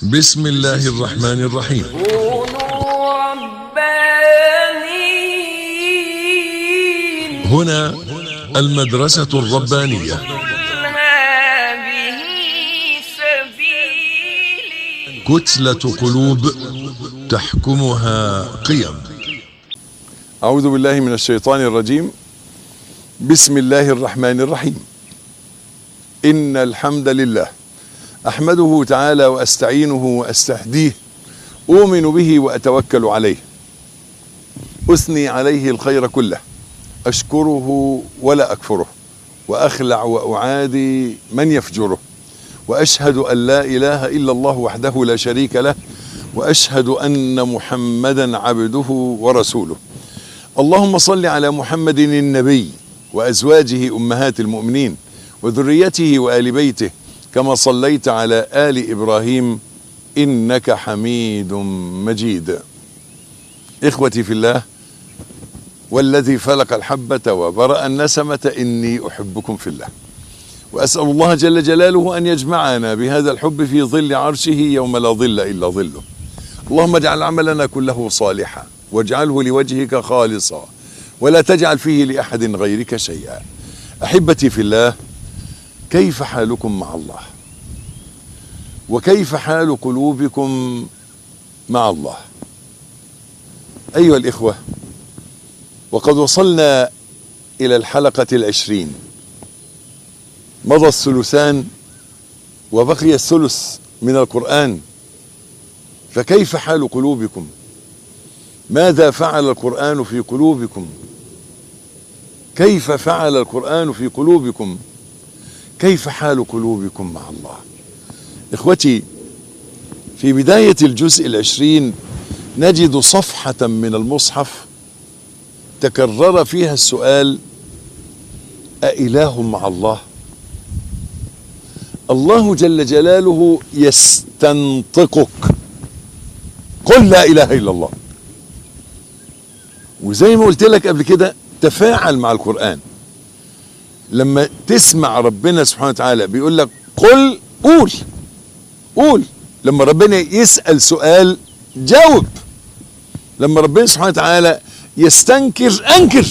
بسم الله الرحمن الرحيم كونوا ربانيين هنا المدرسة الربانية قل هذه سبيلي كتلة قلوب تحكمها قيم أعوذ بالله من الشيطان الرجيم بسم الله الرحمن الرحيم إن الحمد لله أحمده تعالى وأستعينه وأستهديه أؤمن به وأتوكل عليه أثني عليه الخير كله أشكره ولا أكفره وأخلع وأعادي من يفجره وأشهد أن لا إله إلا الله وحده لا شريك له وأشهد أن محمدا عبده ورسوله اللهم صل على محمد النبي وازواجه امهات المؤمنين وذريته وال بيته كما صليت على ال ابراهيم انك حميد مجيد اخوتي في الله والذي فلق الحبه وبرا النسمه اني احبكم في الله واسال الله جل جلاله ان يجمعنا بهذا الحب في ظل عرشه يوم لا ظل الا ظله اللهم اجعل عملنا كله صالحا واجعله لوجهك خالصا ولا تجعل فيه لاحد غيرك شيئا احبتي في الله كيف حالكم مع الله وكيف حال قلوبكم مع الله ايها الاخوه وقد وصلنا الى الحلقه العشرين مضى الثلثان وبقي الثلث من القران فكيف حال قلوبكم ماذا فعل القرآن في قلوبكم كيف فعل القرآن في قلوبكم كيف حال قلوبكم مع الله إخوتي في بداية الجزء العشرين نجد صفحة من المصحف تكرر فيها السؤال أإله مع الله الله جل جلاله يستنطقك قل لا إله إلا الله وزي ما قلت لك قبل كده تفاعل مع القرآن لما تسمع ربنا سبحانه وتعالى بيقول لك قل قول قول لما ربنا يسأل سؤال جاوب لما ربنا سبحانه وتعالى يستنكر انكر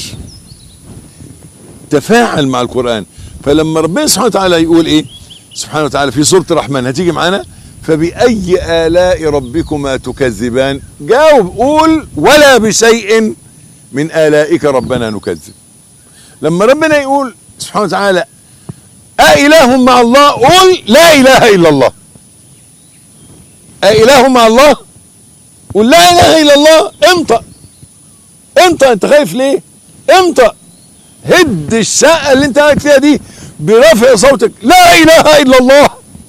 تفاعل مع القرآن فلما ربنا سبحانه وتعالى يقول ايه سبحانه وتعالى في سورة الرحمن هتيجي معانا فبأي آلاء ربكما تكذبان جاوب قول ولا بشيء من آلائك ربنا نكذب لما ربنا يقول سبحانه وتعالى أإله مع الله قل لا إله إلا الله أإله مع الله قل لا إله إلا الله انطق انطق انت خايف ليه انطق هد الشقة اللي انت قاعد فيها دي برفع صوتك لا إله إلا الله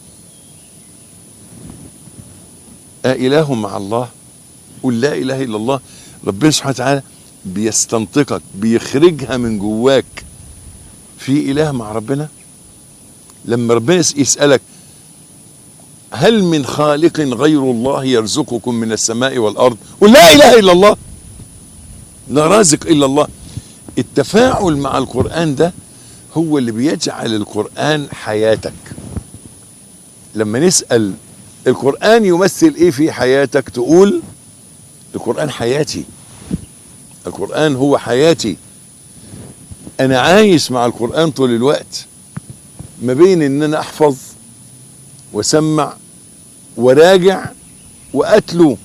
أإله مع الله قل لا إله إلا الله ربنا سبحانه وتعالى بيستنطقك بيخرجها من جواك في إله مع ربنا لما ربنا يسألك هل من خالق غير الله يرزقكم من السماء والأرض قل لا إله إلا الله لا رازق إلا الله التفاعل مع القرآن ده هو اللي بيجعل القرآن حياتك لما نسأل القرآن يمثل ايه في حياتك تقول القرآن حياتي القرآن هو حياتي انا عايش مع القرآن طول الوقت ما بين ان انا احفظ واسمع وراجع واتلو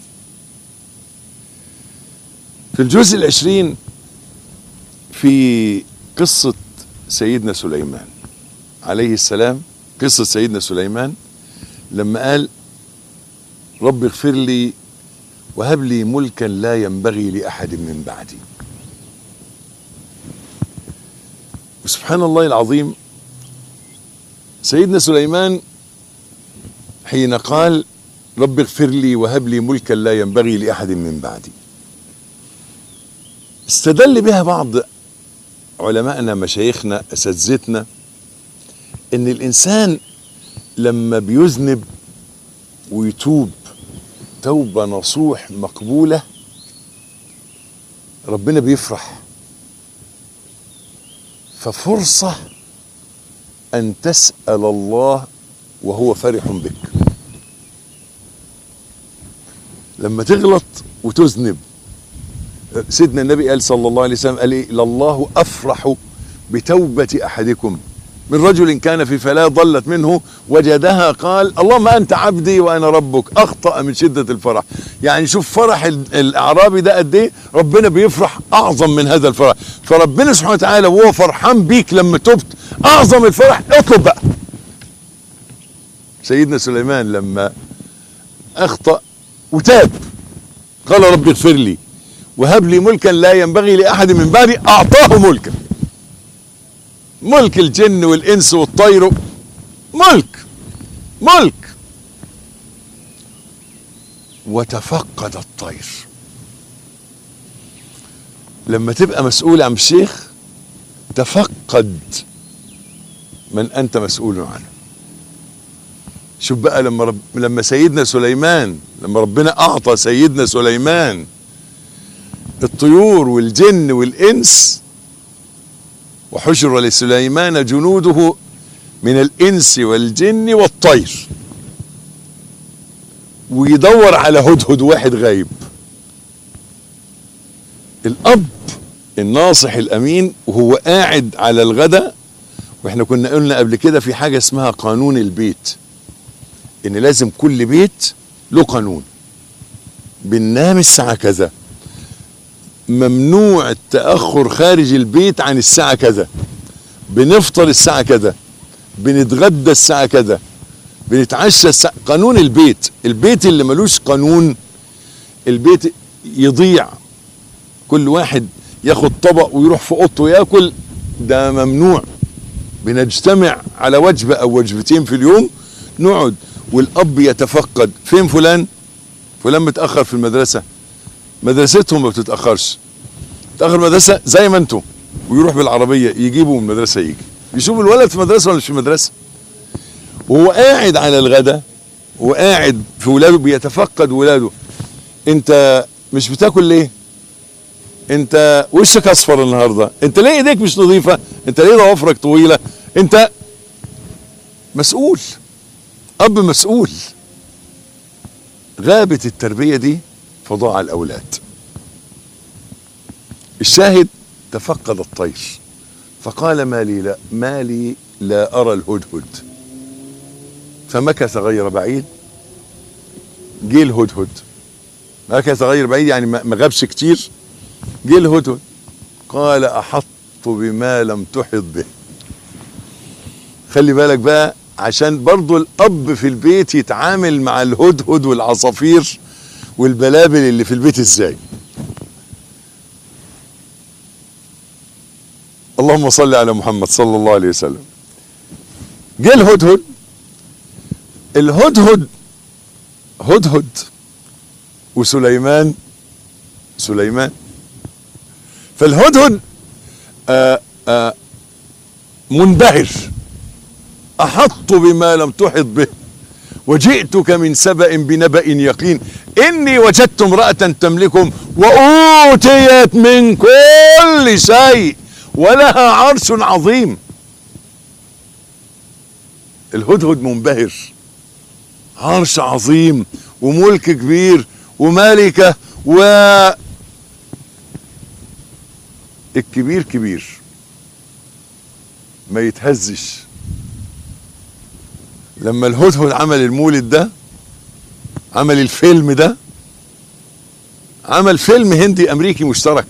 في الجزء العشرين في قصة سيدنا سليمان عليه السلام قصة سيدنا سليمان لما قال رب اغفر لي وهب لي ملكا لا ينبغي لأحد من بعدي وسبحان الله العظيم سيدنا سليمان حين قال رب اغفر لي وهب لي ملكا لا ينبغي لأحد من بعدي استدل بها بعض علمائنا مشايخنا اساتذتنا ان الانسان لما بيذنب ويتوب توبه نصوح مقبوله ربنا بيفرح ففرصه ان تسال الله وهو فرح بك لما تغلط وتذنب سيدنا النبي قال صلى الله عليه وسلم قال ايه لله افرح بتوبه احدكم من رجل كان في فلاة ضلت منه وجدها قال اللهم انت عبدي وانا ربك اخطا من شده الفرح يعني شوف فرح ال- الاعرابي ده قد ايه ربنا بيفرح اعظم من هذا الفرح فربنا سبحانه وتعالى وهو فرحان بيك لما تبت اعظم الفرح اطلب بقى سيدنا سليمان لما اخطا وتاب قال رب اغفر لي وهب لي ملكا لا ينبغي لاحد من بعدي اعطاه ملكا ملك الجن والانس والطير ملك ملك وتفقد الطير لما تبقى مسؤول عن شيخ تفقد من انت مسؤول عنه شوف بقى لما رب لما سيدنا سليمان لما ربنا اعطى سيدنا سليمان الطيور والجن والانس وحشر لسليمان جنوده من الانس والجن والطير ويدور على هدهد واحد غايب الاب الناصح الامين وهو قاعد على الغداء واحنا كنا قلنا قبل كده في حاجه اسمها قانون البيت ان لازم كل بيت له قانون بننام الساعه كذا ممنوع التاخر خارج البيت عن الساعه كذا بنفطر الساعه كذا بنتغدى الساعه كذا بنتعشى الساعة قانون البيت البيت اللي ملوش قانون البيت يضيع كل واحد ياخد طبق ويروح في اوضته ياكل ده ممنوع بنجتمع على وجبه او وجبتين في اليوم نقعد والاب يتفقد فين فلان فلان متاخر في المدرسه مدرستهم ما بتتاخرش تاخر مدرسه زي ما انتم ويروح بالعربيه يجيبه من المدرسه يجي يشوف الولد في مدرسه ولا مش في مدرسه وهو قاعد على الغداء وقاعد في ولاده بيتفقد ولاده انت مش بتاكل ليه انت وشك اصفر النهارده انت ليه ايديك مش نظيفه انت ليه ضوافرك طويله انت مسؤول اب مسؤول غابت التربيه دي فضاع الاولاد الشاهد تفقد الطير فقال ما لي لا ما لي لا ارى الهدهد فمكث غير بعيد جه الهدهد مكث غير بعيد يعني ما ما غابش كتير جه الهدهد قال احط بما لم تحط به خلي بالك بقى عشان برضو الاب في البيت يتعامل مع الهدهد والعصافير والبلابل اللي في البيت ازاي اللهم صل على محمد صلى الله عليه وسلم جه الهدهد الهدهد هدهد وسليمان سليمان فالهدهد آآ آآ منبهر احط بما لم تحط به وجئتك من سبأ بنبأ يقين اني وجدت امرأة تملكهم واوتيت من كل شيء ولها عرش عظيم الهدهد منبهر عرش عظيم وملك كبير وملكة و الكبير كبير ما يتهزش لما الهدهد عمل المولد ده عمل الفيلم ده عمل فيلم هندي امريكي مشترك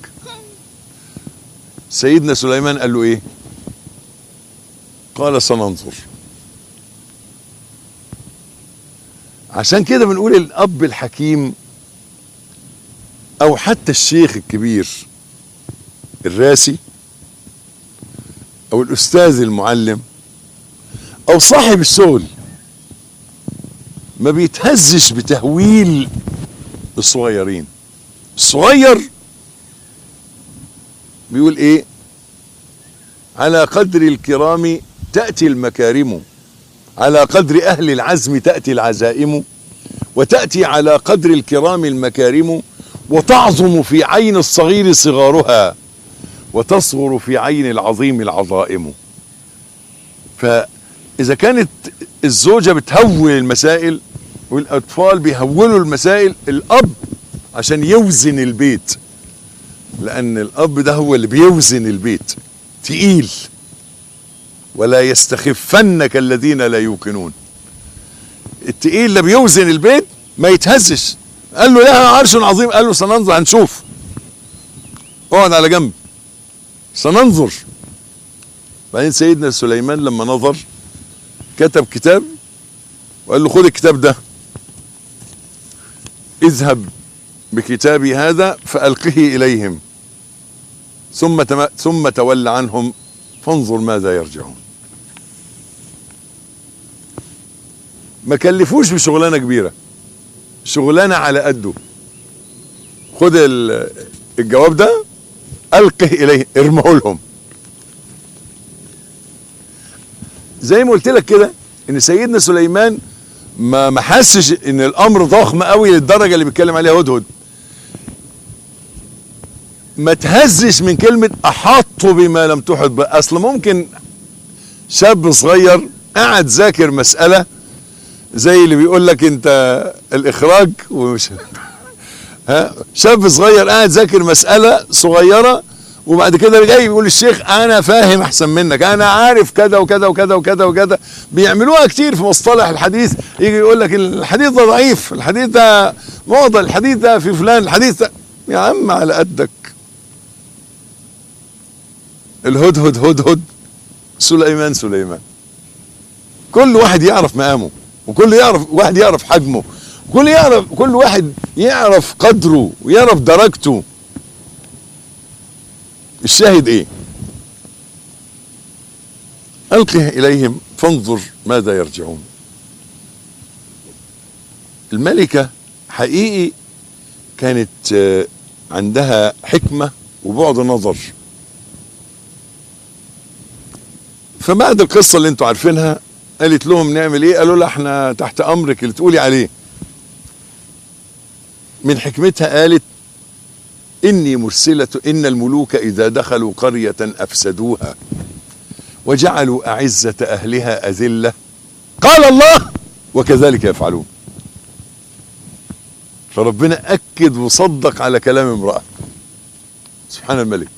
سيدنا سليمان قال له ايه قال سننظر عشان كده بنقول الاب الحكيم او حتى الشيخ الكبير الراسي او الاستاذ المعلم او صاحب الشغل ما بيتهزش بتهويل الصغيرين الصغير بيقول ايه على قدر الكرام تأتي المكارم على قدر أهل العزم تأتي العزائم وتأتي على قدر الكرام المكارم وتعظم في عين الصغير صغارها وتصغر في عين العظيم العظائم فإذا كانت الزوجة بتهول المسائل والاطفال بيهولوا المسائل الاب عشان يوزن البيت لان الاب ده هو اللي بيوزن البيت تقيل ولا يستخفنك الذين لا يوقنون التقيل اللي بيوزن البيت ما يتهزش قال له لها عرش عظيم قال له سننظر هنشوف اقعد على جنب سننظر بعدين سيدنا سليمان لما نظر كتب كتاب وقال له خد الكتاب ده اذهب بكتابي هذا فألقه إليهم ثم تم ثم تول عنهم فانظر ماذا يرجعون ما كلفوش بشغلانه كبيره شغلانه على قده خد ال- الجواب ده القه اليه ارمه لهم زي ما قلت لك كده ان سيدنا سليمان ما ما حسش ان الامر ضخم قوي للدرجه اللي بيتكلم عليها هدهد ما تهزش من كلمه احاطوا بما لم تحط به اصل ممكن شاب صغير قاعد ذاكر مساله زي اللي بيقول لك انت الاخراج ومش ها شاب صغير قاعد ذاكر مساله صغيره وبعد كده جاي بيقول الشيخ انا فاهم احسن منك انا عارف كذا وكذا وكذا وكذا وكذا بيعملوها كتير في مصطلح الحديث يجي يقول لك الحديث ده ضعيف الحديث ده معضل الحديث ده في فلان الحديث ده يا عم على قدك الهدهد هدهد سليمان سليمان كل واحد يعرف مقامه وكل يعرف واحد يعرف حجمه كل يعرف كل واحد يعرف قدره ويعرف درجته الشاهد ايه القه اليهم فانظر ماذا يرجعون الملكة حقيقي كانت آه، عندها حكمة وبعد نظر فبعد القصة اللي انتوا عارفينها قالت لهم نعمل ايه قالوا لها احنا تحت امرك اللي تقولي عليه من حكمتها قالت اني مرسلة ان الملوك اذا دخلوا قرية افسدوها وجعلوا اعزة اهلها اذلة قال الله وكذلك يفعلون فربنا اكد وصدق على كلام امرأة سبحان الملك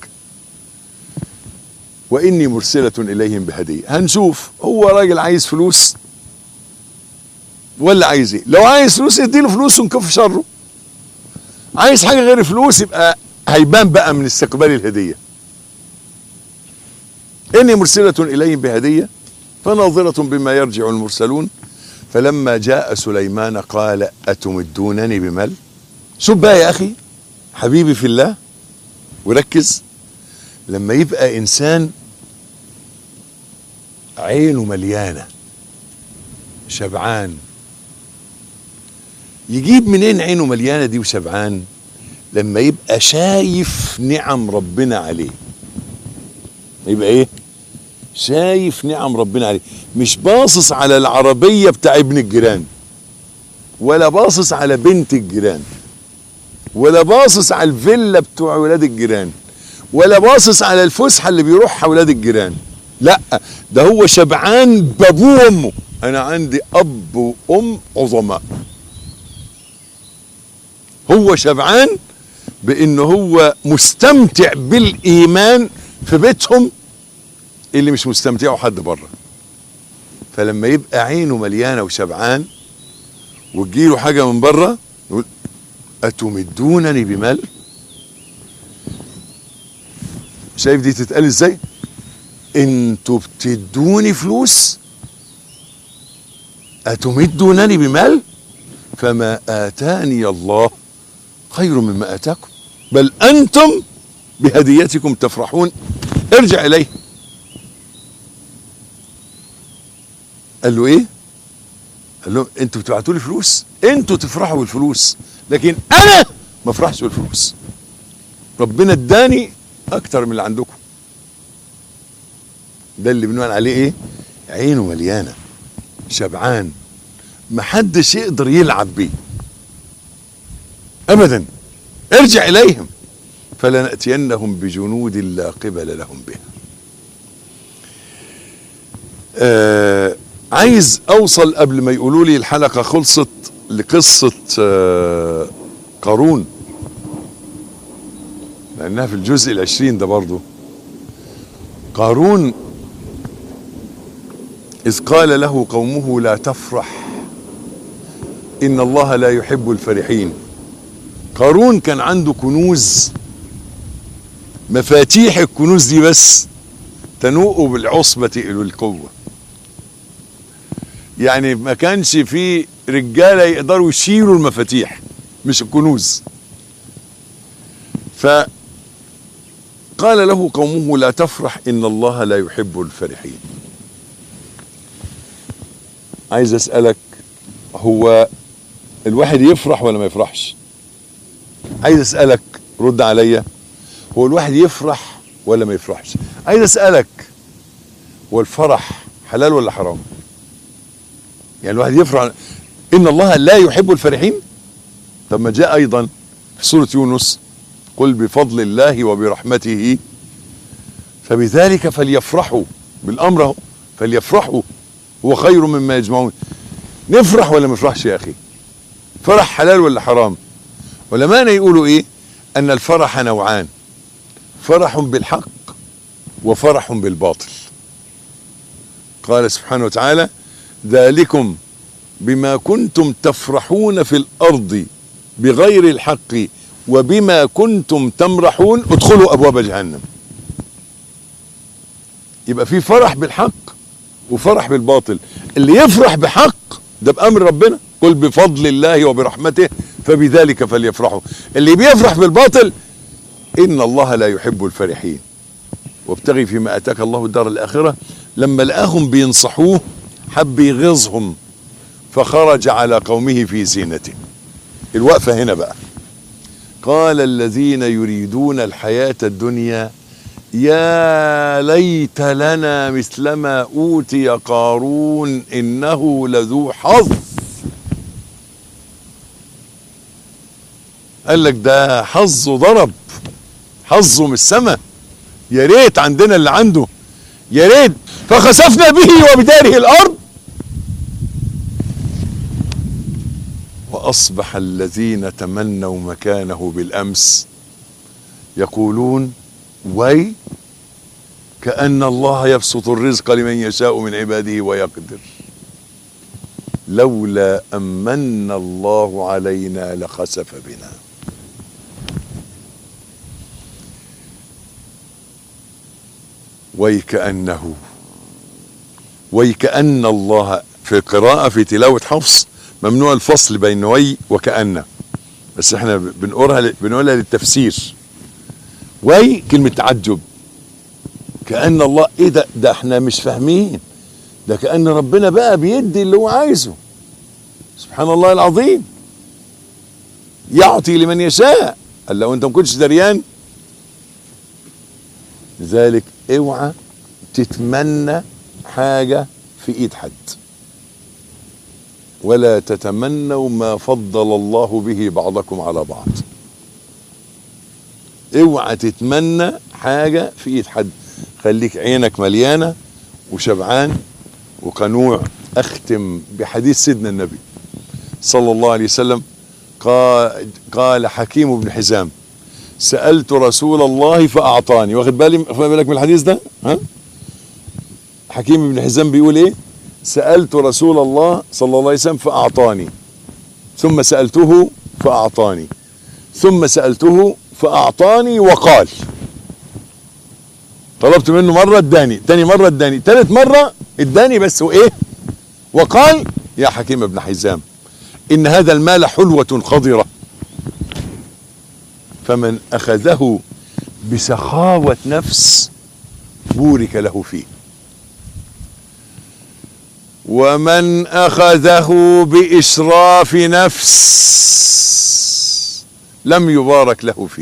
واني مرسلة اليهم بهدية هنشوف هو راجل عايز فلوس ولا عايز ايه لو عايز فلوس اديله فلوس ونكف شره عايز حاجة غير الفلوس يبقى هيبان بقى من استقبال الهدية اني مرسلة اليهم بهدية فناظرة بما يرجع المرسلون فلما جاء سليمان قال اتمدونني بمال شوف بقى يا اخي حبيبي في الله وركز لما يبقى انسان عينه مليانه شبعان يجيب منين عينه مليانه دي وشبعان لما يبقى شايف نعم ربنا عليه يبقى ايه شايف نعم ربنا عليه مش باصص على العربيه بتاع ابن الجيران ولا باصص على بنت الجيران ولا باصص على الفيلا بتوع ولاد الجيران ولا باصص على الفسحه اللي بيروحها ولاد الجيران لا ده هو شبعان بابوه وامه انا عندي اب وام عظماء هو شبعان بان هو مستمتع بالايمان في بيتهم اللي مش مستمتعوا حد بره فلما يبقى عينه مليانه وشبعان وتجيله حاجه من بره يقول اتمدونني بمال شايف دي تتقال ازاي انتوا بتدوني فلوس اتمدونني بمال فما اتاني الله خير مما اتاكم بل انتم بهديتكم تفرحون ارجع اليه قال له ايه قال له انتوا بتبعتوا لي فلوس انتوا تفرحوا بالفلوس لكن انا ما افرحش بالفلوس ربنا اداني اكتر من اللي عندكم ده اللي بنقول عليه ايه عينه مليانه شبعان محدش يقدر يلعب بيه ابدا ارجع اليهم فلناتينهم بجنود لا قبل لهم بها آه عايز اوصل قبل ما يقولوا لي الحلقه خلصت لقصة آه، قارون لأنها في الجزء العشرين ده برضو قارون إذ قال له قومه لا تفرح إن الله لا يحب الفرحين قارون كان عنده كنوز مفاتيح الكنوز دي بس تنوء بالعصبة إلى القوة يعني ما كانش في رجالة يقدروا يشيلوا المفاتيح مش الكنوز فقال له قومه لا تفرح إن الله لا يحب الفرحين عايز أسألك هو الواحد يفرح ولا ما يفرحش عايز أسألك رد عليا هو الواحد يفرح ولا ما يفرحش عايز أسألك هو الفرح حلال ولا حرام يعني الواحد يفرح إن الله لا يحب الفرحين طب ما جاء أيضا في سورة يونس قل بفضل الله وبرحمته فبذلك فليفرحوا بالأمر اهو فليفرحوا هو خير مما يجمعون نفرح ولا ما نفرحش يا أخي فرح حلال ولا حرام علماءنا يقولوا إيه أن الفرح نوعان فرح بالحق وفرح بالباطل قال سبحانه وتعالى ذلكم بما كنتم تفرحون في الارض بغير الحق وبما كنتم تمرحون ادخلوا ابواب جهنم يبقى في فرح بالحق وفرح بالباطل اللي يفرح بحق ده بامر ربنا قل بفضل الله وبرحمته فبذلك فليفرحوا اللي بيفرح بالباطل ان الله لا يحب الفرحين وابتغي فيما اتاك الله الدار الاخره لما لقاهم بينصحوه حب يغيظهم فخرج على قومه في زينته الوقفه هنا بقى قال الذين يريدون الحياه الدنيا يا ليت لنا مثل ما اوتي قارون انه لذو حظ قال لك ده حظه ضرب حظه من السماء يا ريت عندنا اللي عنده يا ريت فخسفنا به وبداره الارض واصبح الذين تمنوا مكانه بالامس يقولون وي كان الله يبسط الرزق لمن يشاء من عباده ويقدر لولا امن الله علينا لخسف بنا ويكأنه ويكأن الله في القراءة في تلاوة حفص ممنوع الفصل بين وي وكأن بس احنا بنقولها بنقولها للتفسير وي كلمة تعجب كأن الله ايه ده ده احنا مش فاهمين ده كأن ربنا بقى بيدي اللي هو عايزه سبحان الله العظيم يعطي لمن يشاء قال لو انت ما كنتش دريان لذلك اوعى تتمنى حاجة في ايد حد ولا تتمنوا ما فضل الله به بعضكم على بعض اوعى تتمنى حاجة في ايد حد خليك عينك مليانة وشبعان وقنوع اختم بحديث سيدنا النبي صلى الله عليه وسلم قال, قال حكيم بن حزام سألت رسول الله فأعطاني واخد بالي واخد بالك من الحديث ده ها حكيم بن حزام بيقول ايه سألت رسول الله صلى الله عليه وسلم فأعطاني ثم سألته فأعطاني ثم سألته فأعطاني وقال طلبت منه مرة اداني تاني مرة اداني تالت مرة اداني بس وايه وقال يا حكيم بن حزام ان هذا المال حلوة خضرة فمن اخذه بسخاوة نفس بورك له فيه ومن اخذه باسراف نفس لم يبارك له فيه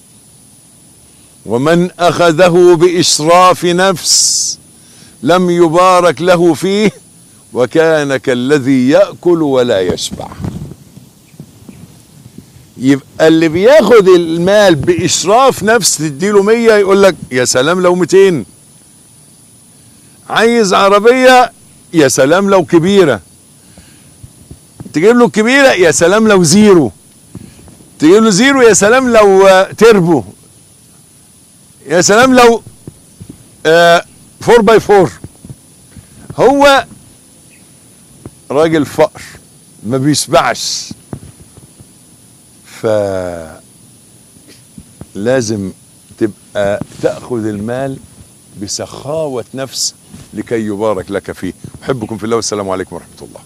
ومن اخذه باسراف نفس لم يبارك له فيه وكان كالذي ياكل ولا يشبع يبقى اللي بياخد المال باسراف نفس تديله 100 يقول لك يا سلام لو 200 عايز عربيه يا سلام لو كبيره تجيب له الكبيره يا سلام لو زيرو تجيب له زيرو يا سلام لو آه، تربو يا سلام لو 4 باي 4 هو راجل فقر ما بيشبعش ف لازم تبقى تأخذ المال بسخاوة نفس لكي يبارك لك فيه أحبكم في الله والسلام عليكم ورحمة الله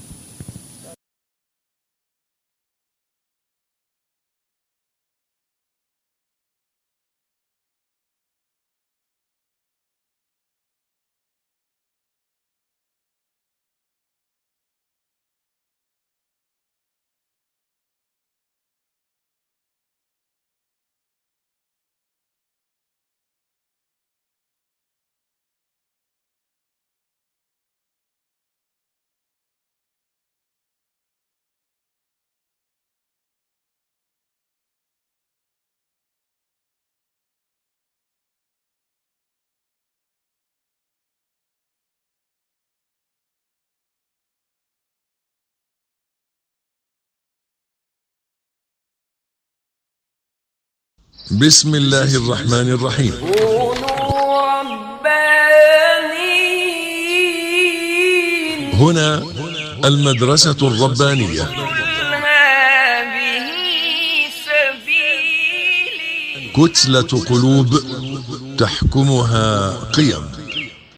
بسم الله الرحمن الرحيم كونوا ربانيين هنا المدرسة الربانية قل هذه سبيلي كتلة قلوب تحكمها قيم